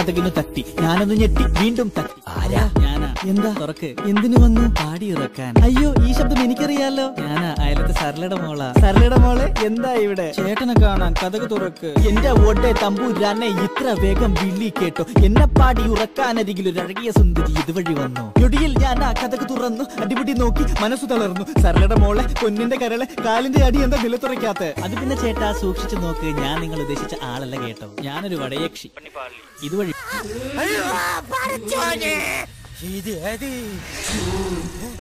കഥകിന് തട്ടി ഞാനൊന്ന് ഞെട്ടി വീണ്ടും തട്ടി ആരാ ഞാനാ എന്താ തുറക്ക് എന്തിനു വന്നു പാടി ഇറക്കാൻ അയ്യോ ഈ ശബ്ദം എനിക്കറിയാലോ ഞാനാ അയലത്തെ സരളയുടെ മോളാ സരളയുടെ മോളെ എന്താ ഇവിടെ ചേട്ടനെ കാണാൻ കഥക് തുറക്ക് എന്റെ ഓട്ടെ തമ്പൂരാനെ ഇത്ര വേഗം വിളി കേട്ടോ എന്നെ പാടി ഉറക്കാനരികിൽ ഒരു അഴകിയ സുന്ദരി ഇതുവഴി വന്നു ഞൊടിയിൽ ഞാൻ ആ കഥക് തുറന്നു അടിപിടി നോക്കി മനസ്സു തളർന്നു സരളയുടെ മോളെ പൊന്നിന്റെ കരളെ കാലിന്റെ അടി എന്താ നിലത്തുറയ്ക്കാത്ത അത് പിന്നെ ചേട്ടാ സൂക്ഷിച്ചു നോക്ക് ഞാൻ നിങ്ങൾ ഉദ്ദേശിച്ച ആളല്ല കേട്ടോ ഞാനൊരു വടയക്ഷി ഇതുവഴി ഇത് ഏത്